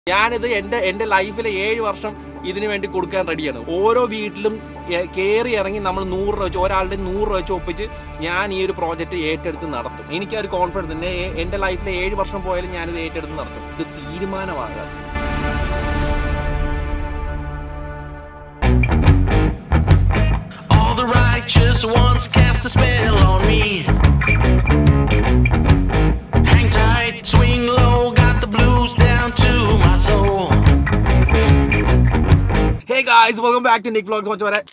ഞാനിത് എൻ്റെ എൻ്റെ ലൈഫിലെ ഏഴ് വർഷം ഇതിനു വേണ്ടി കൊടുക്കാൻ റെഡിയാണ് ഓരോ വീട്ടിലും എ- കയറി ഇറങ്ങി നമ്മൾ നൂറ് രൂപ വെച്ച് ഒരാളുടെ നൂറ് രൂപ വെച്ച് ഒപ്പിച്ച് ഞാൻ ഈ ഒരു പ്രോജക്റ്റ് ഏറ്റെടുത്ത് നടത്തും എനിക്ക് ആ ഒരു കോൺഫിഡൻസ് എന്നെ എൻ്റെ ലൈഫിലെ ഏഴ് വർഷം പോയാലും ഞാനിത് ഏറ്റെടുത്ത് നടത്തും ഇത് തീരുമാനമാകാം All the righteous ones cast a spell on me. Hang tight, swing low, got the blues down to my soul. ഹേ guys welcome back to Nik vlogs മച്ച വരെ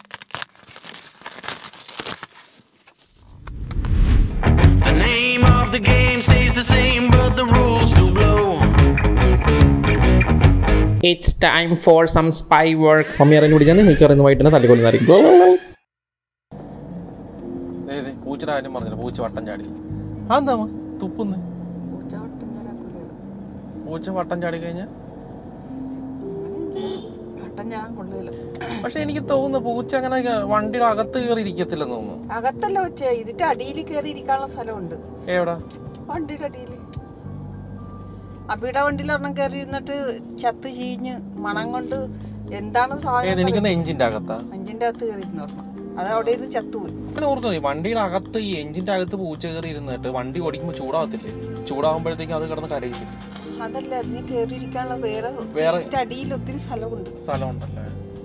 The name of the game stays the same, but the rules do blow. It's time for some spy work. Mummy അറിഞ്ഞു പിടിച്ചാൽ മിക്ക അറിയുന്ന വൈകിട്ട് തല്ലിക്കൊള്ളുന്നതായിരിക്കും പൂച്ചയുടെ കാര്യം പറഞ്ഞില്ല പൂച്ച വട്ടം ചാടി അതെന്താ തുപ്പുന്ന് പൂച്ച വട്ടം ചാടി കഴിഞ്ഞാൽ ഞാൻ കൊള്ളില്ല പക്ഷെ എനിക്ക് തോന്നുന്നു പൂച്ച അങ്ങനെ വണ്ടിയുടെ അകത്ത് കയറി ഇരിക്കത്തില്ലെന്ന് തോന്നുന്നു അകത്തല്ല വെച്ച ഇതിന്റെ അടിയിൽ കയറി ഇരിക്കാനുള്ള സ്ഥലമുണ്ട് എവിടാ വണ്ടിയുടെ അടിയിൽ അബിയുടെ വണ്ടിയിൽ ഒരെണ്ണം കയറി ഇരുന്നിട്ട് ചത്ത് ചീഞ്ഞ് മണം കൊണ്ട് എന്താണ് ഏത് സാധനം എനിക്കൊന്ന് എഞ്ചിന്റെ അകത്താ അഞ്ചിന്റെ അകത്ത് കയറി ഇരുന്ന് ഒരെണ്ണം അത് അവിടെ ഇരുന്ന് ചത്തുപോയി അങ്ങനെ ഓർക്കുന്നു വണ്ടിയുടെ അകത്ത് ഈ എഞ്ചിന്റെ അകത്ത് പൂച്ച കയറി ഇരുന്നിട്ട് വണ്ടി ഓടിക്കുമ്പോൾ ചൂടാവത്തില്ലേ ചൂടാവുമ്പോഴത്തേക്കും അത് കിടന്ന് കരയില്ലേ അതല്ല അതിന് കയറി ഇരിക്കാനുള്ള വേറെ വേറെ ഇതിന്റെ അടിയിൽ ഒത്തിരി സ്ഥലമുണ്ട് സ്ഥലമുണ്ടല്ലേ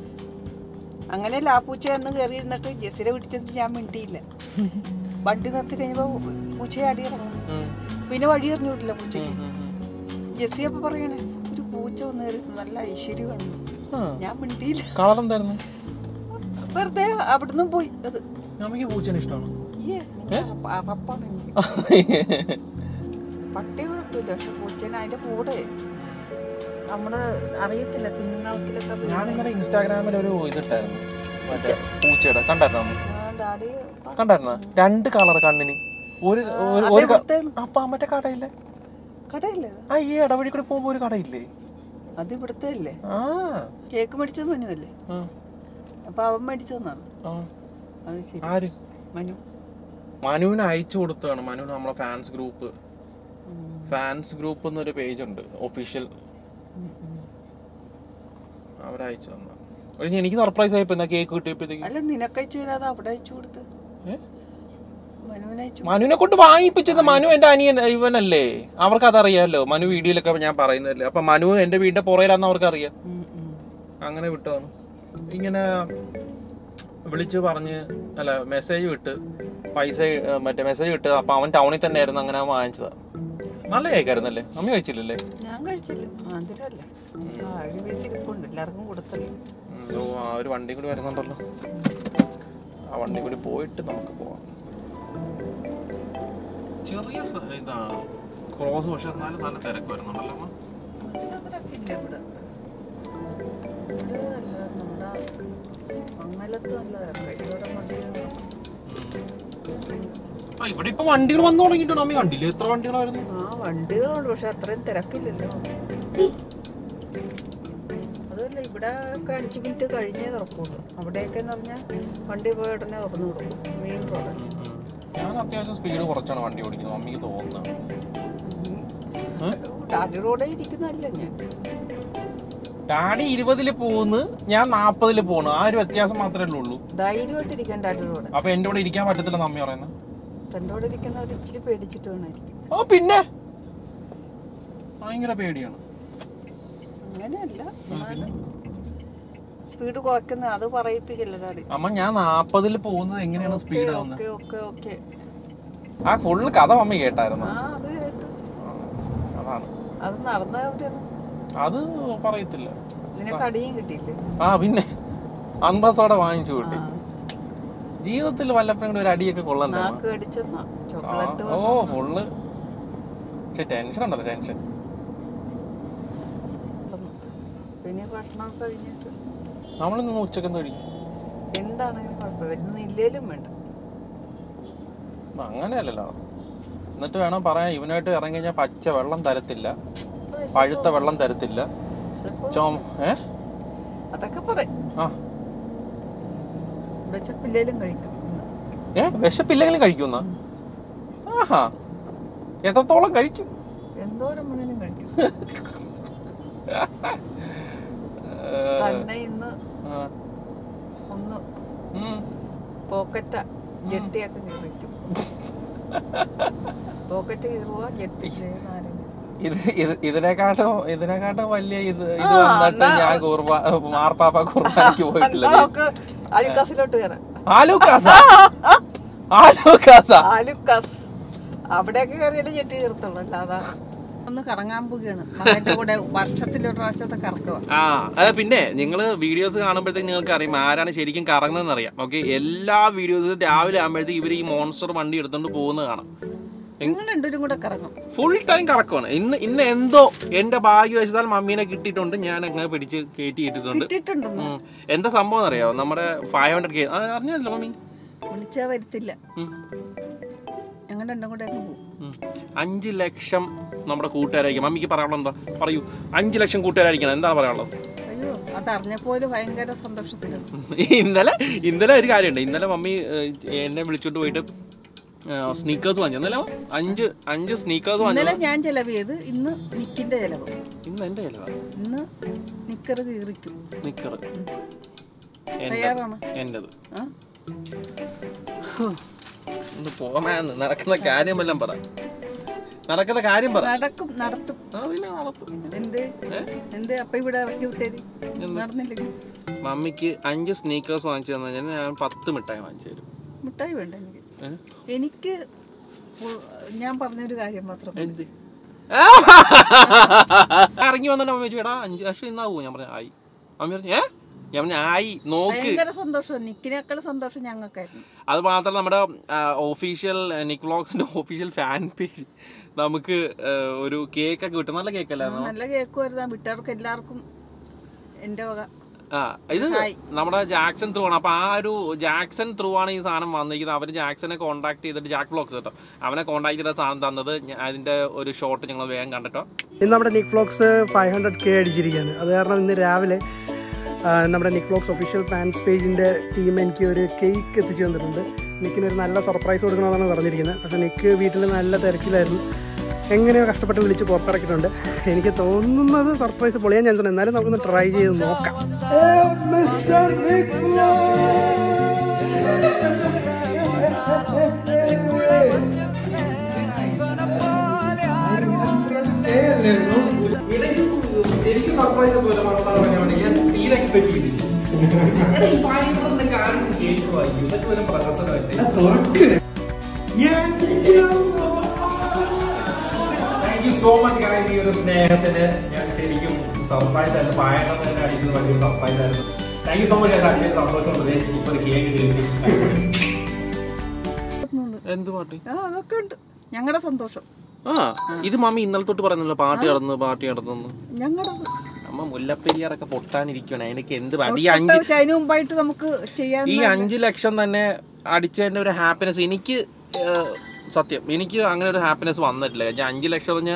അങ്ങനെ ലാപ്പൂച്ച എന്ന് കയറി ഇരുന്നിട്ട് ജെസിനെ പിടിച്ചിട്ട് ഞാൻ മിണ്ടിയില്ല വണ്ടി നിർത്തി കഴിഞ്ഞപ്പോ പൂച്ചയെ അടി ഇറങ്ങും ഉം, പിന്നെ വഴി അറിഞ്ഞൂട്ടില്ല പൂച്ചയ്ക്ക് ഉം, ഉം, ജെസ്സി അപ്പൊ പറയണേ ഒരു പൂച്ച വന്ന് കയറി നല്ല ഐശ്വര്യമാണ് ഉം. ആ, ഞാൻ മിണ്ടിയില്ല കളർ എന്തായിരുന്നു വെറുതെ അവിടുന്ന് പോയി അത് നമുക്ക് പൂച്ചനെ ഇഷ്ടമാണ് ഏ, നിങ്ങൾ അറപ്പാണ് എനിക്ക്. പട്ടി കുഴപ്പമില്ല പക്ഷെ പൂച്ചേനെ അതിന്റെ കൂടെ നമ്മള് അറിയത്തില്ല തിന്നുന്നവത്തിലൊക്കെ വീണ് ഞാനിങ്ങനെ ഇൻസ്റ്റാഗ്രാമിൽ ഒരു ഇതിട്ടായിരുന്നു മറ്റേ പൂച്ചയുടെ കണ്ടായിരുന്നോ ആ, ഡാഡി കണ്ടായിരുന്നോ രണ്ട് കളർ കണ്ണിന് ഒരു ആ, ഒരു- അതേ ഒരു ക- ഇവിടുത്തെയാണ്. അപ്പൊ ആ മറ്റേ കടയില്ലേ കടയില്ലേ അത്? ആ ഈ ഇടവഴി കൂടി പോകുമ്പോ ഒരു കടയില്ലേ അത് ഇവിടുത്തെ അല്ലേ ആ കേക്ക് മേടിച്ചത് മനു അല്ലേ ആ, അപ്പൊ അവൻ മേടിച്ചു തന്നാണ് ആ. അത് ശരി ആര് മനു മനുവിന് അയച്ചു കൊടുത്തതാണ് മനുവിന് നമ്മളെ ഫാൻസ് ഗ്രൂപ്പ് ഉം. ഫാൻസ് ഗ്രൂപ്പ് എന്നൊരു പേജ് ഉണ്ട് ഒഫീഷ്യൽ ഉം, ഉം. അവരയച്ചു തന്ന ഒഴിഞ്ഞ് എനിക്ക് സർപ്രൈസ് ആയിപ്പോ എന്നാ കേക്ക് കിട്ടിയപ്പോഴത്തേക്ക് അല്ല നിനക്ക് അയച്ചു തരാതെ അവിടെ അയച്ചു കൊടുത്ത് ഏ? മനുവിന് അയച്ചു മനുവിനെ കൊണ്ട് വാങ്ങിപ്പിച്ചത് മനു എന്റെ അനിയൻ ഇവനല്ലേ അവർക്ക് അതറിയാലോ മനു വീഡിയോയിലൊക്കെ ഞാൻ പറയുന്നതല്ലേ അപ്പൊ മനു എന്റെ വീടിന്റെ പുറയിലാന്ന് അവർക്ക് അറിയാം ഉം, ഉം. അങ്ങനെ വിട്ടതാണ് ഇങ്ങനെ വിളിച്ച് പറഞ്ഞ് അല്ല മെസ്സേജ് വിട്ട് പൈസ ഏ, മറ്റേ മെസ്സേജ് വിട്ട് അപ്പൊ അവൻ ടൗണിൽ തന്നെ ആയിരുന്നു അങ്ങനെ അവൻ വാങ്ങിച്ചതാ നല്ല കേക്കായിരുന്നല്ലേ അമ്മ കഴിച്ചില്ലല്ലേ ഞാൻ കഴിച്ചില്ല മധുരല്ലേ ആ ഒരു പീസ് ഇരിപ്പുണ്ട് എല്ലാവർക്കും കൊടുത്തല്ലോ ഉം, ഓ ആ ഒരു വണ്ടി കൂടി വരുന്നുണ്ടല്ലോ ആ വണ്ടി കൂടി പോയിട്ട് നമുക്ക് പോവാം ചെറിയ സ- ഇതാ ക്രോസ് പക്ഷെ എന്നാലും നല്ല തിരക്ക് വരുന്നുണ്ടല്ലോ അമ്മ അവരൊക്കെ ഇല്ല ഇവിടെ ഇവിടെ അല്ല നമ്മുടെ മംഗലത്ത് നല്ല തിരക്കാണ് ഇവിടെ വണ്ടികൾ ആ ഇവിടെ ഇപ്പൊ വണ്ടികൾ വന്നു തുടങ്ങിയിട്ടുണ്ട് അമ്മ കണ്ടില്ലേ എത്ര വണ്ടികളായിരുന്നു ആ വണ്ടികളുണ്ട് പക്ഷെ അത്രയും തിരക്കില്ലല്ലോ അതുമല്ല ഇവിടെ ഒക്കെ അഞ്ച് മിനിറ്റ് കഴിഞ്ഞേ തുറക്കുള്ളൂ അവിടെയൊക്കെ എന്ന് പറഞ്ഞാൽ വണ്ടി പോയ ഉടനെ തുറന്നു കൊടുക്കും മെയിൻ റോഡ് ഞാൻ അത്യാവശ്യം സ്പീഡ് കുറച്ചാണ് വണ്ടി ഓടിക്കുന്നത് മമ്മിക്ക് തോന്നുന്നത് ഏ? ടാലി റോഡേ ഇരിക്കുന്നതല്ല ഞാൻ ഡാഡി ഇരുപതില് പോകുന്നു ഞാൻ നാപ്പതില് പോണു ആ ഒരു വ്യത്യാസം മാത്രമേ ഉള്ളൂ ധൈര്യമായിട്ട് ഇരിക്കാൻ ടാലി റോഡ് അപ്പൊ എന്റെ കൂടെ ഇരിക്കാൻ പറ്റത്തില്ല അമ്മ പറയുന്നത് ഫ്രണ്ടോടെ ഇരിക്കുന്നവർ ഇച്ചിരി പേടിച്ചിട്ട് വേണമായിരിക്കും ഓ പിന്നെ ഭയങ്കര പേടിയാണ് അങ്ങനെയല്ല സ്പീഡ് കുറയ്ക്കുന്ന അത് പറയിപ്പിക്കില്ല ഡാഡി അമ്മ ഞാൻ നാപ്പതില് പോകുന്നത് എങ്ങനെയാണ് സ്പീഡ് ആവുന്നത് ഓക്കെ ഓക്കെ ഓക്കെ ആ ഫുള്ള് കഥ മമ്മി കേട്ടായിരുന്നു ആ അത് കേട്ടു അതാണ് അത് നടന്ന എവിടെയാണ് അത് പറയത്തില്ല നിനക്ക് അടിയും കിട്ടിയില്ലേ ആ പിന്നെ അന്തസ്സോടെ വാങ്ങിച്ചു കൂട്ടി ആ, ജീവിതത്തിൽ വല്ലപ്പോഴും ഒരു അടിയൊക്കെ കൊള്ളണ്ടേ അമ്മ? നാക്ക് കടിച്ചെന്നാ ആ, ചോക്ലേറ്റ് ഓ ഫുള്ള് പക്ഷെ ടെൻഷൻ ഉണ്ടല്ലോ ടെൻഷൻ പിന്നെ ഭക്ഷണമൊക്കെ കഴിഞ്ഞിട്ട് നമ്മളിന്ന് ഉച്ചക്കെന്ത് കഴിക്കും എന്താണെങ്കിലും കുഴപ്പമില്ല ഇന്ന് ഇല്ലേലും വേണ്ട അങ്ങനെയല്ലല്ലോ എന്നിട്ട് വേണം പറയാൻ ഇവനായിട്ട് ഇറങ്ങി കഴിഞ്ഞാൽ പച്ച വെള്ളം തരത്തില്ല പഴുത്ത വെള്ളം തരത്തില്ല വിശപ്പ് ചോം ഏ അതൊക്കെ പറയും ആ വിശപ്പില്ലേലും കഴിക്കും ഏ വിശപ്പില്ലെങ്കിലും കഴിക്കുന്ന ആഹാ എത്രത്തോളം കഴിക്കും എന്തോരം മണിനും കഴിക്കും തന്നെ ഇന്ന് ആ. ഒന്ന് ഉം. പോക്കറ്റ ജെട്ടിയൊക്കെ കീറിക്കും പോക്കറ്റ് കീറുക ജെട്ടി നാരങ്ങ ഇത് ഇത് ഇതിനെക്കാട്ടും ഇതിനെക്കാട്ടും വലിയ ഇത് ഇത് ആ, വന്നിട്ട് എന്നാ- ഞാൻ കുർബാ മാർപ്പാപ്പ കുർബാനയ്ക്ക് പോയിട്ടില്ല നമുക്ക് അലുക്കാസിലോട്ട് കയറാം ആലൂക്കാസ ആലൂക്കാസ ആലുക്കാസ് അവിടെയൊക്കെ കയറിയിട്ട് ജെട്ടി കീർത്തുള്ളൂ അല്ലാതെ ഒന്ന് കറങ്ങാൻ പോവുകയാണ് മകന്റെ കൂടെ വർഷത്തിൽ ഒരു പ്രാവശ്യത്തെ കറക്കുക ആ അത് പിന്നെ നിങ്ങൾ വീഡിയോസ് കാണുമ്പോഴത്തേക്ക് നിങ്ങൾക്ക് അറിയാം ആരാണ് ശരിക്കും കറങ്ങുന്നതെന്ന് അറിയാം ഓക്കെ എല്ലാ വീഡിയോസും രാവിലെ ആകുമ്പോഴത്തേക്ക് ഇവർ ഈ മോൺസ്റ്റർ വണ്ടി എടുത്തോണ്ട് പോകുന്നത് കാണാം നിങ്ങൾ രണ്ടുപേരും കൂടെ കറങ്ങും ഫുൾ ടൈം കറക്കുവാണ് ഇന്ന് ഇന്ന് എന്തോ എന്റെ ഭാഗ്യവശാൽ മമ്മീനെ കിട്ടിയിട്ടുണ്ട് ഞാൻ അങ്ങനെ പിടിച്ച് കയറ്റി ഇട്ടിട്ടുണ്ട് കിട്ടിയിട്ടുണ്ടെന്ന് ഉം. എന്താ സംഭവം അറിയാമോ നമ്മുടെ ഫൈവ് ഹൺഡ്രഡ് കെ അറിഞ്ഞല്ലോ മമ്മി വിളിച്ചാ വരുത്തില്ല ഉം. ഞങ്ങൾ രണ്ടും കൂടെ അങ്ങ് പോകും ഉം. അഞ്ച് ലക്ഷം നമ്മുടെ കൂട്ടുകാരായിരിക്കും മമ്മിക്ക് പറയാനുള്ളത് എന്താ പറയൂ അഞ്ച് ലക്ഷം കൂട്ടുകാരായിരിക്കണം എന്താണ് പറയാനുള്ളത് അയ്യോ അതറിഞ്ഞപ്പോൾ ഭയങ്കര സന്തോഷത്തിലാണ് ഇന്നലെ ഇന്നലെ ഒരു കാര്യമുണ്ട് ഇന്നലെ മമ്മി ഏഹ്, എന്നെ വിളിച്ചോണ്ട് പോയിട്ട് സ്നീക്കേഴ്സ് വാങ്ങിച്ചു ഇന്നലെ അഞ്ച് അഞ്ച് സ്നീക്കേഴ്സ് വാങ്ങിച്ചു ഇന്നലെ ഞാൻ ചെലവ് ചെയ്ത് ഇന്ന് നിക്കിന്റെ ചെലവ് ഇന്ന് എന്റെ ചിലവാ ഇന്ന് നിക്കർ കീറിക്കും നിക്കറ് തയ്യാറാണ് എന്റത് ആ ഒന്ന് പോകാമെന്ന് നടക്കുന്ന കാര്യമെല്ലാം പറ നടക്കുന്ന കാര്യം പറ നടക്കും നടത്തും ആ, പിന്നെ നടത്തും. എന്ത് ഏ? എന്ത് അപ്പൊ ഇവിടെ ഇറക്കി വിട്ടേര് നടന്നില്ലെങ്കിൽ മമ്മിക്ക് അഞ്ച് സ്നീക്കേഴ്സ് വാങ്ങിച്ചു തന്നു കഴിഞ്ഞാൽ ഞാൻ പത്ത് മിഠായി വാങ്ങിച്ചു തരും മിഠായി വേണ്ട എനിക്ക് ഏ? എനിക്ക് ഉ- ഞാൻ പറഞ്ഞൊരു കാര്യം മാത്രം മതി. എന്ത് ഇറങ്ങി വന്നിട്ട് അമ്മ ചോദിച്ചു എടാ അഞ്ച് ലക്ഷം ഇന്നാവൂ ഞാൻ പറഞ്ഞു ആയി അമ്മ പറഞ്ഞു ഏ ഞാൻ പറഞ്ഞു ആയി നോക്ക് ഭയങ്കര സന്തോഷം നിക്കിനേക്കാൾ സന്തോഷം ഞങ്ങൾക്കായിരുന്നു അത് മാത്രം നമ്മുടെ ഒഫീഷ്യൽ നിക് വ്ളോഗ്സിന്റെ ഒഫീഷ്യൽ ഫാൻ പേജ് നമുക്ക് ആ, ഒരു കേക്ക് ഒക്കെ കിട്ടും നല്ല കേക്ക് അല്ലായിരുന്നു നല്ല കേക്ക് വരുന്ന വിട്ടവർക്ക് എല്ലാവർക്കും എന്റെ വക ആ ഇത് ഹായ്. നമ്മുടെ ജാക്സൺ ത്രൂ ആണ് അപ്പൊ ആ ഒരു ജാക്സൺ ത്രൂ ആണ് ഈ സാധനം വന്നിരിക്കുന്നത് അവര് ജാക്സനെ കോൺടാക്ട് ചെയ്തിട്ട് ജാക്ക് ബ്ലോക്സ് കേട്ടോ അവനെ കോൺടാക്ട് ചെയ്ത സാധനം തന്നത് ഞ- അതിന്റെ ഒരു ഷോട്ട് ഞങ്ങൾ വേഗം കണ്ടിട്ടോ ഇന്ന് നമ്മുടെ Nick vlogs five hundred K അടിച്ചിരിക്കുകയാണ് അത് കാരണം ഇന്ന് രാവിലെ ആ, നമ്മുടെ നിക് ഫ്ലോക്സ് ഒഫീഷ്യൽ ഫാൻസ് പേജിൻ്റെ ടീം എനിക്ക് ഒരു കേക്ക് എത്തിച്ചു തന്നിട്ടുണ്ട് നിക്കിന് ഒരു നല്ല സർപ്രൈസ് കൊടുക്കണമെന്നാണ് പറഞ്ഞിരിക്കുന്നത് പക്ഷേ നിക്ക് വീട്ടിൽ നല്ല തിരക്കിലായിരുന്നു എങ്ങനെയോ കഷ്ടപ്പെട്ട് വിളിച്ച് പുറത്തിറക്കിയിട്ടുണ്ട് എനിക്ക് തോന്നുന്നത് സർപ്രൈസ് പൊളിയാൻ ചാൻസ് ഉണ്ട് എന്നാലും നമുക്കൊന്ന് ട്രൈ ചെയ്ത് നോക്കാം ശരിക്കും സർപ്രൈസ് പോലെ ഞാൻ തീരെ എക്സ്പെക്ട് ചെയ്തില്ല ഇതൊക്കെ ഒരു പ്രഹസനമല്ലേ താങ്ക് യു സോ മച്ച് കാര്യം ഈ ഒരു സ്നേഹത്തിന് ഞാൻ ശരിക്കും സർപ്രൈസ് ആയിരുന്നു പായങ്ങൾ തന്നെ അടിച്ചത് വലിയൊരു സർപ്രൈസ് ആയിരുന്നു താങ്ക് യു സോ മച്ച് അത് അടിച്ചത് സന്തോഷമുണ്ട് ഇപ്പൊ ഒരു കേക്ക് എന്ത് പാട്ട് ആ അതൊക്കെ ഉണ്ട് ഞങ്ങളുടെ സന്തോഷം ആ ഇത് മമ്മി ഇന്നലെ തൊട്ട് പറയുന്നല്ലോ പാട്ട് കടന്ന് പാട്ട് കടന്നു ഞങ്ങളുടെ അമ്മ മുല്ലപ്പെരിയാറൊക്കെ പൊട്ടാനിരിക്കണം എനിക്ക് എന്ത് പാട്ട് ഈ അഞ്ച് അതിന് മുമ്പായിട്ട് നമുക്ക് ചെയ്യാൻ ഈ അഞ്ച് ലക്ഷം തന്നെ അടിച്ചതിന്റെ ഒരു ഹാപ്പിനെസ് എനിക്ക് ഏഹ്, സത്യം എനിക്ക് അങ്ങനെ ഒരു ഹാപ്പിനെസ് വന്നിട്ടില്ല ഞാൻ അഞ്ച് ലക്ഷം പറഞ്ഞ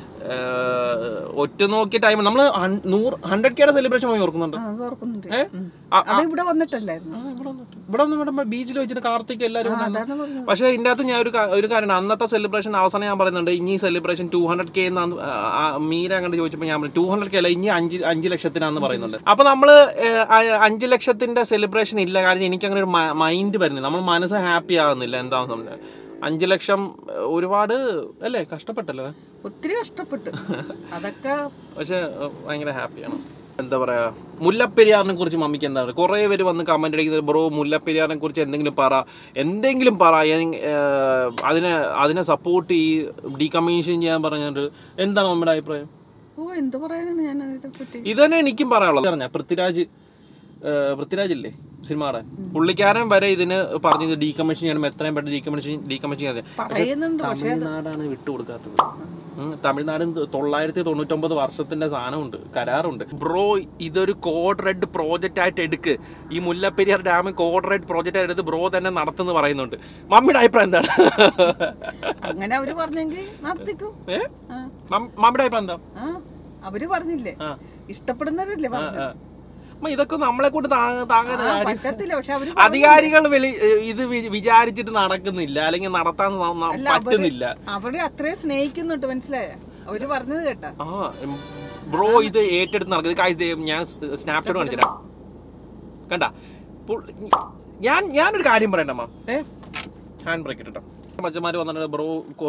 ഒറ്റ നോക്കിയ ടൈം നമ്മൾ നൂറ് ഹൺഡ്രഡ് കെയുടെ സെലിബ്രേഷൻ പോയി ഓർക്കുന്നുണ്ട് ആ, അത് ഓർക്കുന്നുണ്ട് ഏ? ഉം. ആ, ആ, അത് ഇവിടെ വന്നിട്ടല്ലായിരുന്നു ആ, ഇവിടെ വന്നിട്ട്. ഇവിടെ വന്ന് ഇവിടെ ബീച്ചിൽ വെച്ചിട്ട് കാർത്തിക് എല്ലാവരും ആ, ഉണ്ടായിരുന്നു. അതാണ് പറഞ്ഞത് പക്ഷേ ഇതിന്റെ അകത്ത് ഞാൻ ഒരു കാ- ഒരു കാര്യം അന്നത്തെ സെലിബ്രേഷൻ അവസാനം ഞാൻ പറയുന്നുണ്ട് ഇനി സെലിബ്രേഷൻ ടു ഹൺഡ്രഡ് കെ എന്നാണ് ആ, മീര കണ്ട് ചോദിച്ചപ്പോൾ ഞാൻ പറഞ്ഞു ടു ഹൺഡ്രഡ് കെ അല്ല ഇനി അഞ്ച് അഞ്ച് ലക്ഷത്തിനാന്ന് പറയുന്നുണ്ട് അപ്പൊ നമ്മള് ഏഹ്, ആ- അഞ്ച് ലക്ഷത്തിന്റെ സെലിബ്രേഷൻ ഇല്ല കാരണം എനിക്ക് അങ്ങനെ ഒരു മൈൻഡ് വരുന്നില്ല നമ്മൾ മനസ്സ് ഹാപ്പി ആകുന്നില്ല എന്താണെന്ന് പറഞ്ഞാൽ അഞ്ച് ലക്ഷം ഏഹ്, ഒരുപാട് അല്ലേ കഷ്ടപ്പെട്ടല്ലേ ഒത്തിരി കഷ്ടപ്പെട്ടു അതൊക്കെ പക്ഷെ ഏഹ്, ഭയങ്കര ഹാപ്പിയാണ് എന്താ പറയാ മുല്ലപ്പെരിയാറിനെ കുറിച്ച് മമ്മിക്ക് എന്താ പറയുക കുറേ പേര് വന്ന് കമന്റ് അടിക്കുന്നത് ബ്രോ മുല്ലപ്പെരിയാറിനെ കുറിച്ച് എന്തെങ്കിലും പറ എന്തെങ്കിലും പറ എൻ- ഏഹ്, അതിനെ അതിനെ സപ്പോർട്ട് ഈ ഡീകമ്മീഷൻ ചെയ്യാൻ പറഞ്ഞിട്ട് എന്താണ് മമ്മിയുടെ അഭിപ്രായം ഓ എന്ത് പറയാനാണ് ഞാൻ അതിനെ പറ്റി ഇത് തന്നെ എനിക്കും പറയാനുള്ളത് പറഞ്ഞ പൃഥ്വിരാജ് ഏഹ്, പൃഥ്വിരാജ് ഇല്ലേ സിനിമയുടെ പുള്ളിക്കാരൻ വരെ ഇതിന് പറഞ്ഞത് ഡീകമ്മീഷൻ ചെയ്യണം എത്രയും പെട്ടെന്ന് ഡീകമ്മീഷൻ ഡീകമ്മീഷൻ ചെയ്യാതെ പറയുന്നുണ്ട് പക്ഷെ അത് തമിഴ്നാടാണ് വിട്ടുകൊടുക്കാത്തത് ഉം, തമിഴ്നാട് തൊള്ളായിരത്തി തൊണ്ണൂറ്റൊമ്പത് വർഷത്തിന്റെ സാധനമുണ്ട് കരാറുണ്ട് ബ്രോ ഇതൊരു കോഡ് റെഡ് പ്രോജക്റ്റ് ആയിട്ട് എടുക്ക് ഈ Mullaperiyar dam code red project ആയിട്ട് എടുത്ത് ബ്രോ തന്നെ നടത്തുന്നു പറയുന്നുണ്ട് മമ്മിയുടെ അഭിപ്രായം എന്താണ് അങ്ങനെ അവര് പറഞ്ഞെങ്കിൽ നടത്തിക്കും ഏ? ആ മം- മമ്മിയുടെ അഭിപ്രായം എന്താ ആ അവര് പറഞ്ഞില്ലേ ആ. ഇഷ്ടപ്പെടുന്നവരല്ലേ ആ, പറഞ്ഞത് ആ. അമ്മ ഇതൊക്കെ നമ്മളെ കൊണ്ട് താങ്ങുന്ന ആ, കാര്യം പറ്റത്തില്ല പക്ഷെ അവര് അധികാരികൾ വെളി ഇത് വി- വിചാരിച്ചിട്ട് നടക്കുന്നില്ല അല്ലെങ്കിൽ നടത്താൻ ന- ന- അല്ല, അവര് പറ്റുന്നില്ല അവര് അത്രയും സ്നേഹിക്കുന്നുണ്ട് മനസ്സിലായ അവര് പറഞ്ഞത് കേട്ടാ ആ ഉം, ബ്രോ ഇത് ഏറ്റെടുത്ത് നടക്കുന്നത് കായ് ഞാൻ സ്നാപ്ഷോട്ട് കാണിച്ചുതരാം കണ്ട ഞാൻ ഞാനൊരു കാര്യം പറയണ്ടമ്മ ഏ ഹാൻഡ് ബ്രേക്ക് ഇട്ടോ മച്ചന്മാർ വന്നിട്ട് ബ്രോ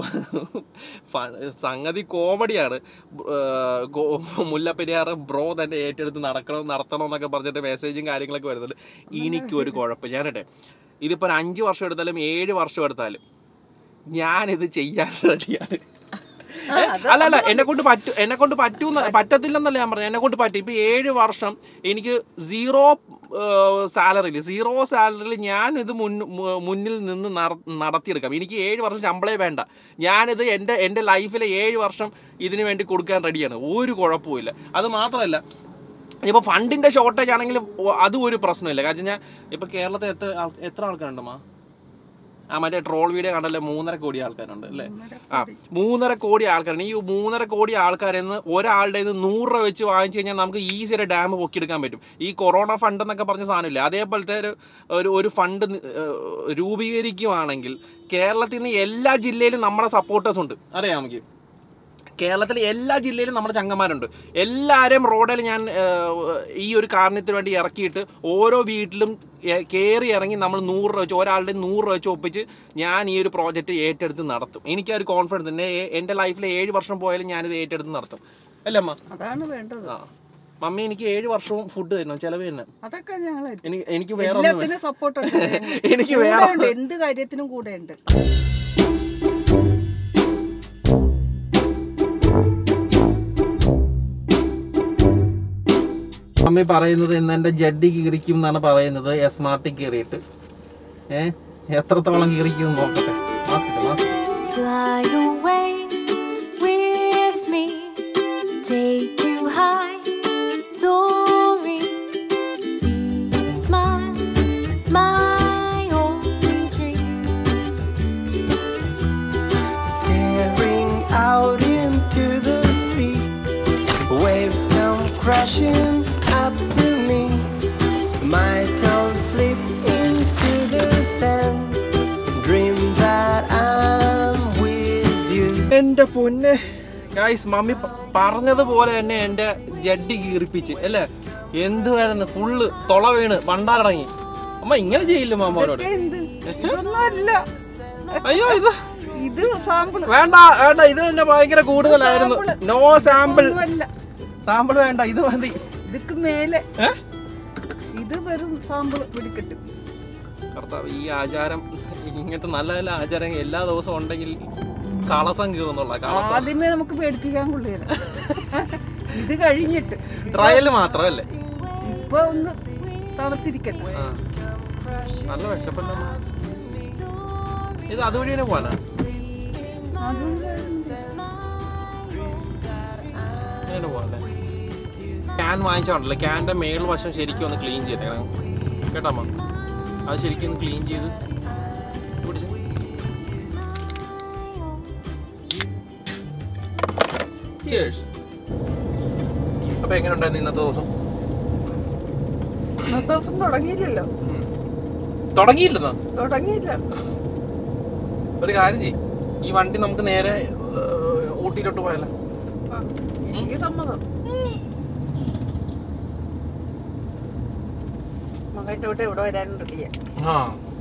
സംഗതി കോമഡിയാണ് മുല്ലപ്പെരിയാർ ബ്രോ തന്നെ ഏറ്റെടുത്ത് നടക്കണം നടത്തണം എന്നൊക്കെ പറഞ്ഞിട്ട് മെസ്സേജും കാര്യങ്ങളൊക്കെ വരുന്നുണ്ട് എനിക്കും ഒരു കുഴപ്പം ഞാനിട്ടെ ഇതിപ്പോൾ ഒരു അഞ്ച് വർഷം എടുത്താലും ഏഴ് വർഷം എടുത്താലും ഞാനിത് ചെയ്യാൻ റെഡിയാണ് ഏ? അല്ല അല്ല എന്നെ കൊണ്ട് പറ്റൂ എന്നെ കൊണ്ട് പറ്റൂന്ന് പറ്റത്തില്ലെന്നല്ല ഞാൻ പറഞ്ഞു എന്നെ കൊണ്ട് പറ്റും ഇപ്പൊ ഏഴ് വർഷം എനിക്ക് സീറോ സാലറിയിൽ സീറോ സാലറിയിൽ ഞാൻ ഇത് മുൻ- മു- മുന്നിൽ നിന്ന് നട- നടത്തിയെടുക്കാം എനിക്ക് ഏഴ് വർഷം ശമ്പളേ വേണ്ട ഞാനിത് എൻ്റെ എൻ്റെ ലൈഫിലെ ഏഴ് വർഷം ഇതിനു വേണ്ടി കൊടുക്കാൻ റെഡിയാണ് ഒരു കുഴപ്പമില്ല അത് മാത്രമല്ല ഇപ്പോൾ ഫണ്ടിൻ്റെ ഷോർട്ടേജ് ആണെങ്കിൽ അതും ഒരു പ്രശ്നമില്ല കാരണം ഞാൻ ഇപ്പോൾ കേരളത്തിൽ എത്ര ആൾ- എത്ര ആൾക്കാരുണ്ടമ്മ ആ മറ്റേ ട്രോൾ വീഡിയോ കണ്ടല്ലേ മൂന്നര കോടി ആൾക്കാരുണ്ട് അല്ലേ ആ മൂന്നര കോടി ആൾക്കാരുണ്ട് ഈ മൂന്നര കോടി ആൾക്കാരിൽ നിന്ന് ഒരാളുടെ ഇത് നൂറ് രൂപ വെച്ച് വാങ്ങിച്ചു കഴിഞ്ഞാൽ നമുക്ക് ഈസിയായിട്ട് ഡാം പൊക്കിയെടുക്കാൻ പറ്റും ഈ കൊറോണ ഫണ്ട് എന്നൊക്കെ പറഞ്ഞ സാധനമില്ല അതേപോലത്തെ ഒരു ഒരു ഒരു ഫണ്ട് നി- ഏഹ് രൂപീകരിക്കുവാണെങ്കിൽ കേരളത്തിൽ നിന്ന് എല്ലാ ജില്ലയിലും നമ്മുടെ സപ്പോർട്ടേഴ്സ് ഉണ്ട് അറിയാം നമുക്ക് കേരളത്തിലെ എല്ലാ ജില്ലയിലും നമ്മുടെ ചങ്ങന്മാരുണ്ട് എല്ലാവരെയും റോഡിൽ ഞാൻ ഏഹ്, ഈ ഒരു കാരണത്തിന് വേണ്ടി ഇറക്കിയിട്ട് ഓരോ വീട്ടിലും എ- കയറി ഇറങ്ങി നമ്മൾ നൂറ് രൂപ വെച്ച് ഒരാളുടെ നൂറ് രൂപ വെച്ച് ഒപ്പിച്ച് ഞാൻ ഈ ഒരു പ്രോജക്റ്റ് ഏറ്റെടുത്ത് നടത്തും എനിക്ക് ആ ഒരു കോൺഫിഡൻസ് ഉണ്ട് എ- എൻ്റെ ലൈഫിൽ ഏഴ് വർഷം പോയാലും ഞാനിത് ഏറ്റെടുത്ത് നടത്തും അല്ലേ അമ്മ അതാണ് വേണ്ടത് ആ മമ്മി എനിക്ക് ഏഴ് വർഷവും ഫുഡ് തരണം ചിലവ് തന്നെ അതൊക്കെ ഞങ്ങൾ എനിക്ക് എനിക്ക് വേറെ ഒന്നും വേ- എല്ലാത്തിനും സപ്പോർട്ട് എനിക്ക് വേറെ ഉണ്ട് എന്ത് കാര്യത്തിനും കൂടെ ഉണ്ട് മമ്മി പറയുന്നത് ഇന്ന് എന്റെ ജഡ്ഡി കീറിക്കും എന്നാണ് പറയുന്നത് എസ്മാർട്ടിൽ കീറിയിട്ട് ഏ എത്രത്തോളം കീറിക്കും എന്ന് നോക്കട്ടെ മാസ്ക് ഇട്ടോ, മാസ്ക് ഇട്ടോ. Fly away with me, take you high, soaring. See you smile, it's my only dream. Staring out into the sea, waves come crashing up to me. My toes slip into the sand, dream that I'm with you. എന്റെ പൊന്നെ guys mummy പ- പറഞ്ഞതുപോലെ തന്നെ എന്റെ ജഡ്ഡി കീറിപ്പിച്ച് അല്ലേ എന്തുവായിരുന്നു full തൊള വീണ് വണ്ടാറടങ്ങി അമ്മ ഇങ്ങനെ ചെയ്യില്ല മാമോനോട് എന്ത് ഇതൊന്നും അല്ല അയ്യോ ഇത് ഇത് സാമ്പിൾ വേണ്ട വേണ്ട ഇത് തന്നെ ഭയങ്കര കൂടുതലായിരുന്നു നോ സാമ്പിൾ അല്ല സാമ്പിൾ വേണ്ട ഇത് മതി ഇതൊക്കെ മേലെ ഏ? ഇത് വെറും സാമ്പിൾ പിടിക്കട്ടെ കർത്താവ് ഈ ആചാരം ഇങ്ങനത്തെ നല്ല നല്ല ആചാരം എല്ലാ ദിവസവും ഉണ്ടെങ്കിൽ കളസം കീറുന്നുള്ള കളസം ആദ്യമേ നമുക്ക് പേടിപ്പിക്കാൻ കൊള്ളില്ല ഇത് കഴിഞ്ഞിട്ട് ട്രയൽ മാത്രമല്ലേ ഇപ്പൊ ഒന്ന് തണുത്തിരിക്കട്ടെ ആ. നല്ല വിശപ്പല്ല ഇത് അതുവഴി തന്നെ പോവാനാ അങ്ങനെ പോവാല്ലേ ക്യാൻ വാങ്ങിച്ചോണ്ടല്ലേ ക്യാൻ്റെ മേൽ വശം ശരിക്കും ഒന്ന് ക്ലീൻ ചെയ്തേക്കണം കേട്ടമ്മ അത് ശരിക്കും ഒന്ന് ക്ലീൻ ചെയ്ത് ഇത് പിടിച്ച്. Cheers. അപ്പൊ എങ്ങനെ ഉണ്ടായിരുന്നു ഇന്നത്തെ ദിവസം ഇന്നത്തെ ദിവസം തുടങ്ങിയില്ലല്ലോ തുടങ്ങിയില്ലെന്നാ തുടങ്ങിയില്ല ഒരു കാര്യം ചെയ്യ് ഈ വണ്ടി നമുക്ക് നേരെ ഏർ, ഊട്ടിയിലോട്ട് പോയാലോ ആ, എനിക്ക് സമ്മതം മകൻ്റെ ഇവിടെ വരാനും റെഡിയാ ആ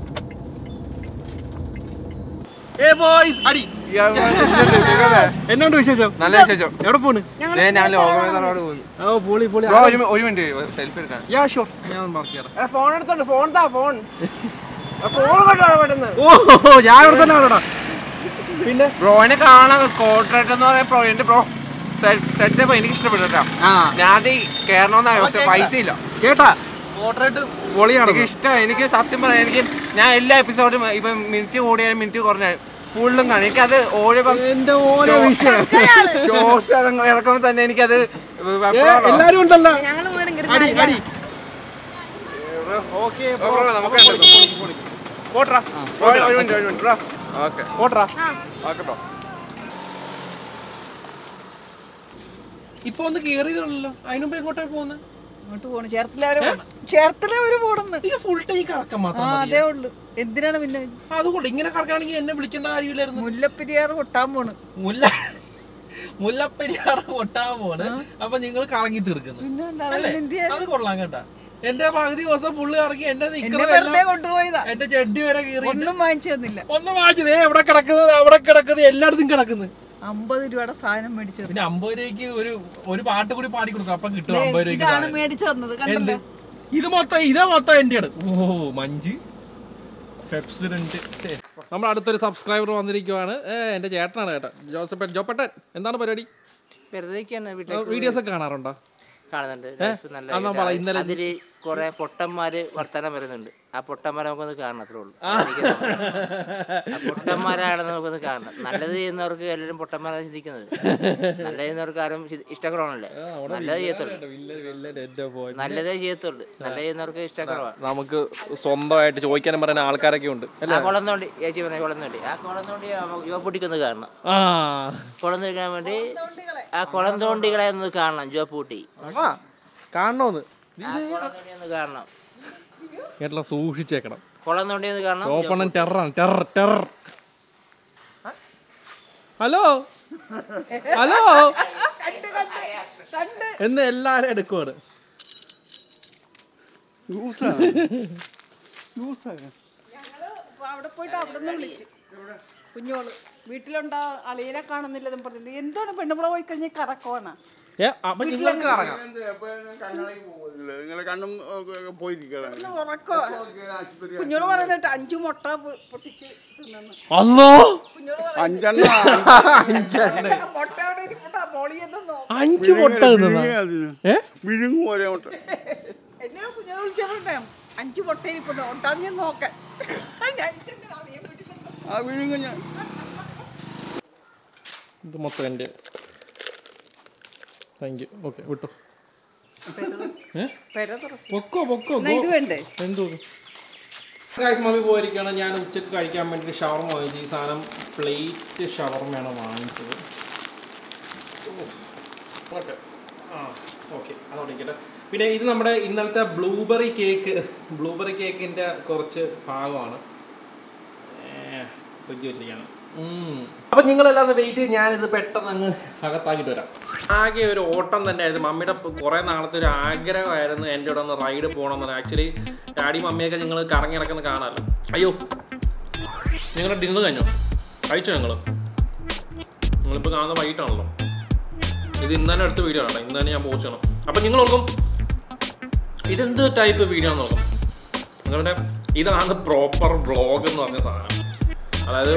ഏ ബോയ്സ് അടി എന്നോണ്ട് വിശേഷം നല്ല വിശേഷം എവിടെ പോണ് ദേ ഞാൻ ലോകമേതറോട് പോകുന്നു ഓ പൊളി പൊളി ബ്രോ ഒരു മി- ഒരു മിനിറ്റ് സെൽഫി എടുക്കാൻ യാ ഷുവർ ഞാൻ മാർക്ക് ചെയ്യാം ഫോൺ എടുത്തോണ്ട് ഫോൺ താ ഫോൺ ഫോൺ കൊണ്ടാ പെട്ടെന്ന് ഓ ഞാൻ ഇവിടെ തന്നെ ആണോടാ പിന്നെ ബ്രോനെ കാണാൻ കോർട്ടറേറ്റ് എന്ന് പറയുന്ന പ്രോ എന്റെ ബ്രോ സെറ്റപ്പ് എനിക്ക് ഇഷ്ടപ്പെട്ടു കേട്ടോ ആ ഞാൻ അത് കയറണമെന്നാ പക്ഷെ പൈസ ഇല്ല കേട്ടാ പോർട്രേറ്റ് പൊളിയാണ് എനിക്ക് ഇഷ്ടം എനിക്ക് സത്യം പറയാം എനിക്ക് ഞാൻ എല്ലാ എപ്പിസോഡും ഇപ്പൊ മിനിറ്റ് കൂടിയാലും മിനിറ്റ് കുറഞ്ഞാലും ഫുള്ളും കാണും എനിക്കത് ഓരോ എന്റെ ഓരോ വിഷയം ഷോർട്സ് ഇറക്കുമ്പോൾ തന്നെ എനിക്കത് ഏ, എല്ലാരും ഉണ്ടല്ലോ അടി അടി ഓക്കെ ബ്രോ, നമുക്ക് പോട്രാ ഒരു മിനിറ്റ് ഒരു മിനിറ്റ് ബ്രോ ഓക്കെ പോട്രാ ഓക്കെ ബ്രോ ഇപ്പൊ ഒന്ന് കേറിയതല്ലോ അതിനുമ്പ് എങ്ങോട്ടാ പോകുന്നത് അങ്ങോട്ട് പോണു ചേർത്തലവരെ പോണം ചേർത്തലവരെ പോണെന്ന് ഈ ഫുൾ ടൈം കറക്കം ആ മാത്രം അതേ ഉള്ളു എന്തിനാണ് പിന്നെ അതുകൊണ്ട് ഇങ്ങനെ കറക്കാണെങ്കിൽ എന്നെ വിളിക്കേണ്ട കാര്യമില്ലായിരുന്നു മുല്ലപ്പെരിയാർ കൊട്ടാൻ പോണ് മുല്ല മുല്ലപ്പെരിയാറ് പൊട്ടാൻ പോണ് അപ്പൊ നിങ്ങൾ കറങ്ങി തീർക്കുന്നു പിന്നെ എന്താ, അല്ലേ? എന്ത് ചെയ്യാൻ? അത് കൊള്ളാം കേട്ടാ എന്റെ പകുതി ദിവസം പുള്ളി ഇറങ്ങി എന്റെ എന്നെ നിക്കറ് വെറുതെ എല്ലാം കൊണ്ടുപോയതാ എന്റെ ചെഡി വരെ കീറി ഒന്നും വാങ്ങിച്ചു തന്നില്ല ഒന്ന് വാങ്ങിച്ചത് എവിടെ കിടക്കുന്നത് അവിടെ കിടക്കുന്നത് എല്ലായിടത്തും കിടക്കുന്നു അമ്പത് രൂപയുടെ സാധനം മേടിച്ചത് പിന്നെ അമ്പത് രൂപയ്ക്ക് ഒരു ഒരു പാട്ട് കൂടി പാടി കൊടുക്കും അപ്പൊ കിട്ടും അമ്പത് രൂപയ്ക്ക് ഇതാണ് സാധനം. മേടിച്ചു തന്നത് എന്ത് കണ്ടല്ലോ ഇത് മൊത്തം ഇതാ മൊത്തം എന്റെ ആണ് ഓ മഞ്ച് പെപ്സിഡന്റ് നമ്മൾ അടുത്തൊരു സബ്സ്ക്രൈബർ വന്നിരിക്കുവാണ് ഏ, എന്റെ ചേട്ടനാണ് കേട്ടോ ജോസഫ് ജോപ്പട്ടൻ എന്താണ് പരിപാടി വെറുതെ വീഡിയോസ് ഒക്കെ കാണാറുണ്ടോ കാണുന്നുണ്ട് ഏ? ലൈഫ് നല്ല അന്നാ പറ, ഇന്നലെ അതില് കുറെ പൊട്ടന്മാര് വർത്തമാനം വരുന്നുണ്ട് ആ പൊട്ടന്മാരെ നമുക്കൊന്ന് കാണണം അത്രേ ഉള്ളൂ എനിക്ക് തോന്നുന്നത്. ആ പൊട്ടന്മാരാണെന്ന് നമുക്കൊന്ന് കാണണം നല്ലത് ചെയ്യുന്നവർക്ക് എല്ലാവരും പൊട്ടന്മാരാണ് ചിന്തിക്കുന്നത് നല്ലത് ചെയ്യുന്നവർക്ക് ആരും ചി- ഇഷ്ടക്കുറവാണല്ലേ നല്ലത് ചെയ്യത്തുള്ളൂ നല്ലതേ ചെയ്യത്തുള്ളൂ നല്ലത് ചെയ്യുന്നവർക്ക് ഇഷ്ടക്കുറവാണ് നമുക്ക് സ്വന്തമായിട്ട് ചോദിക്കാനും പറയാൻ ആൾക്കാരൊക്കെ ഉണ്ട് ആ കുളം തോണ്ടി ചേച്ചി പറഞ്ഞ കുളം തോണ്ടി ആ കുളം തോണ്ടി യുവപ്പൂട്ടിക്കൊന്ന് കാണണം ആ കുളം തോണ്ടിക്കാൻ വേണ്ടി ആ കുളം തോണ്ടികളെ ഒന്ന് കാണണം ജോപ്പൂട്ടി ആ കാണണോന്ന് ആ കുളം തോണ്ടി ഒന്ന് കാണണം കേട്ടല്ലോ സൂക്ഷിച്ചേക്കണം കുളം തോണ്ടി ഒന്ന് കാണണം ഓപ്പണൻ ടെററാണ് ടെറർ ടെറർ ഹലോ ഹലോ എന്ന് എല്ലാരും എടുക്കുവാണ് അപ്പൊ അവിടെ പോയിട്ട് അവിടെ നിന്ന് വിളിച്ച് കുഞ്ഞോള് വീട്ടിലുണ്ടാ അളിയനെ കാണുന്നില്ലെന്നും പറഞ്ഞിട്ട് എന്താണ് പെണ്ണുമ്പളെ പോയി കഴിഞ്ഞാൽ കറക്കോണ ഏ അപ്പൊ നിങ്ങൾക്ക് ഇറങ്ങാം നിങ്ങളെ കണ്ണും പോയിരിക്കണം ഉറക്കോ കുഞ്ഞോള് പറയുന്നിട്ട് അഞ്ചു മുട്ട പൊ- പൊട്ടിച്ച് തിന്നു അല്ലോ കുഞ്ഞോള് അഞ്ചെണ്ണ പറയുന്നത് മുട്ട അവിടെ ഇരിപ്പുണ്ട് മോളിയെന്ന് നോക്കാം അഞ്ചു മുട്ട തിന്നതാ? ഏ വിഴുങ്ങും ഒരേ മുട്ട എന്നെ കുഞ്ഞോള് വിളിച്ചേ അഞ്ചു മുട്ട ഇരിപ്പുണ്ട് ഉണ്ടാന്ന് ഞാൻ നോക്കാൻ ഞാൻ ചെന്ന് അളിയൻ വീട്ടിൽ കൊണ്ടുപോയി. ആ വിഴുങ്ങും ഞാൻ ഇത് മൊത്തം എൻ്റെ താങ്ക് യു ഓക്കെ വിട്ടോ ഏ പെര തുറക്കും പൊക്കോ പൊക്കോ എന്നാ ഇത് വേണ്ടേ എന്തോ ഗൈസ് മമ്മി പോയിരിക്കുകയാണ് ഞാൻ ഉച്ചക്ക് കഴിക്കാൻ വേണ്ടി ഷവർമ വാങ്ങിച്ചു ഈ സാധനം പ്ലേറ്റ് ഷവർമയാണ് വാങ്ങിച്ചത് ഓക്കെ ആ ഓക്കെ അതോടെ ഇരിക്കട്ടെ പിന്നെ ഇത് നമ്മുടെ ഇന്നലത്തെ ബ്ലൂബെറി കേക്ക് ബ്ലൂബെറി കേക്കിൻ്റെ കുറച്ച് ഭാഗമാണ് ഫ്രിഡ്ജ് വെച്ചിരിക്കുകയാണ് അപ്പം നിങ്ങളെല്ലാം വെയിറ്റ് ഞാനിത് പെട്ടെന്ന് അങ്ങ് അകത്താക്കിയിട്ട് വരാം ആകെ ഒരു ഓട്ടം തന്നെ ആയിരുന്നു മമ്മിയുടെ കുറേ നാളത്തെ ഒരു ആഗ്രഹമായിരുന്നു എൻ്റെ കൂടെ ഒന്ന് റൈഡ് പോകണമെന്ന് ആക്ച്വലി ഡാഡി മമ്മിയൊക്കെ നിങ്ങൾ കറങ്ങി നടക്കുന്ന കാണാമല്ലോ അയ്യോ നിങ്ങളുടെ ഡിന്നർ കഴിഞ്ഞോ കഴിച്ചോ നിങ്ങൾ നിങ്ങളിപ്പോൾ കാണുന്ന വൈകിട്ടാണല്ലോ ഇത് ഇന്ന് തന്നെ അടുത്ത വീഡിയോ ആണ് ഇന്ന് തന്നെ ഞാൻ പോസ്റ്റ് ചെയ്യണം അപ്പം നിങ്ങൾ ഓർക്കും ഇതെന്ത് ടൈപ്പ് വീഡിയോ ആണെന്ന് നോക്കും നിങ്ങളുടെ ഇതാണ് പ്രോപ്പർ വ്ളോഗ് എന്ന് പറഞ്ഞ സാധനം അതായത്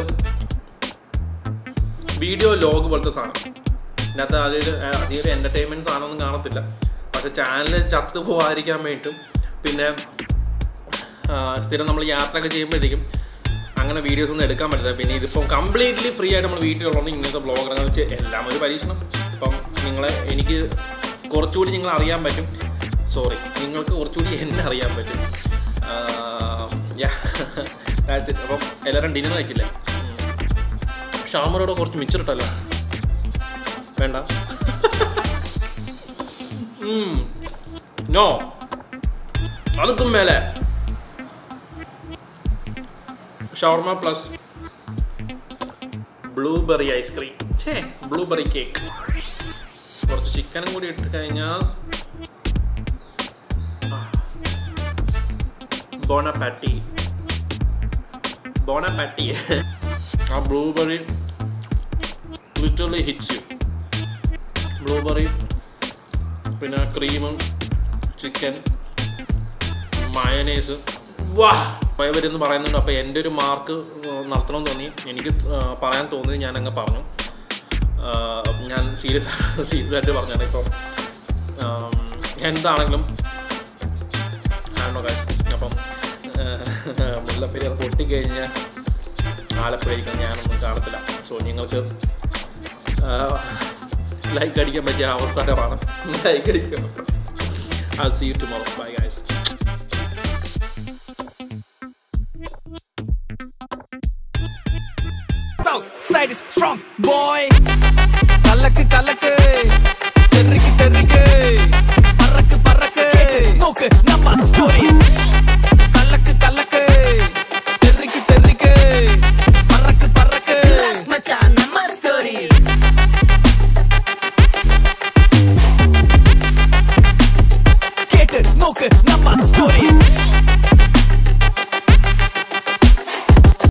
വീഡിയോ ലോഗ് പോലത്തെ സാധനം ഇതിനകത്ത് അതിൽ അധികം ഒരു എൻ്റർടൈൻമെൻറ്റ് സാധനമൊന്നും കാണത്തില്ല പക്ഷെ ചാനൽ ചത്തു പോകാതിരിക്കാൻ വേണ്ടിയിട്ടും പിന്നെ ആ, സ്ഥിരം നമ്മൾ യാത്രയൊക്കെ ചെയ്യുമ്പോഴത്തേക്കും അങ്ങനെ വീഡിയോസ് ഒന്നും എടുക്കാൻ പറ്റില്ല പിന്നെ ഇതിപ്പം കംപ്ലീറ്റ്ലി ഫ്രീ ആയിട്ട് നമ്മൾ വീട്ടിലുള്ളത് ഇങ്ങനത്തെ ബ്ലോഗർ എല്ലാം ഒരു പരീക്ഷണം ഇപ്പം നിങ്ങളെ എനിക്ക് കുറച്ചുകൂടി നിങ്ങൾ അറിയാൻ പറ്റും സോറി നിങ്ങൾക്ക് കുറച്ചുകൂടി എന്നെ അറിയാൻ പറ്റും ആ, yeah. That's it. അപ്പം എല്ലാവരും ഡിന്നർ കഴിച്ചില്ലേ ഷാമറോടെ കുറച്ച് മിച്ചറിട്ടല്ലോ വേണ്ട നോ അതുക്കും മേലെ ഷവർമ പ്ലസ് ബ്ലൂബെറി ഐസ്ക്രീം ഛേ ബ്ലൂബെറി കേക്ക് കുറച്ച് ചിക്കനും കൂടി ഇട്ട് കഴിഞ്ഞാൽ ബോണപ്പാറ്റി ബോണപ്പാറ്റി ആ blueberry literally hits you blueberry പിന്നെ ക്രീമും ചിക്കൻ മയനേസ് വാ എന്ന് പറയുന്നുണ്ട് അപ്പോൾ എൻ്റെ ഒരു മാർക്ക് നടത്തണമെന്ന് തോന്നി എനിക്ക് ആ, പറയാൻ തോന്നി ഞാൻ അങ്ങ് പറഞ്ഞു ആ, ഞാൻ സീരിയസ് സീരിയസ് ആയിട്ട് പറഞ്ഞാണ് ഇപ്പം ആം, എന്താണെങ്കിലും ആണോ അപ്പം ആ, മുല്ലപ്പെരിയാർ പൊട്ടിക്കഴിഞ്ഞാൽ ആലപ്പുഴയ്ക്കും ഞാനൊന്നും കാണത്തില്ല സോ നിങ്ങൾക്ക് ലൈക്ക് അടിക്കാൻ പറ്റിയ അവസരമാണ് ലൈക്ക് അടിക്കാൻ I'll see you tomorrow. Bye guys. Outside is strong, boy. കലക്ക് കലക്ക് തെറിക്ക് തെറിക്ക് പറക്ക് പറക്ക് നോക്ക് നമ്മ സ്റ്റോറീസ് കലക്ക് കലക്ക് തെറിക്ക് തെറിക്ക് പറക്ക് പറക്ക് മച്ചാൻ നമ്മ സ്റ്റോറീസ് കേട്ട് നോക്ക് നമ്മ സ്റ്റോറീസ്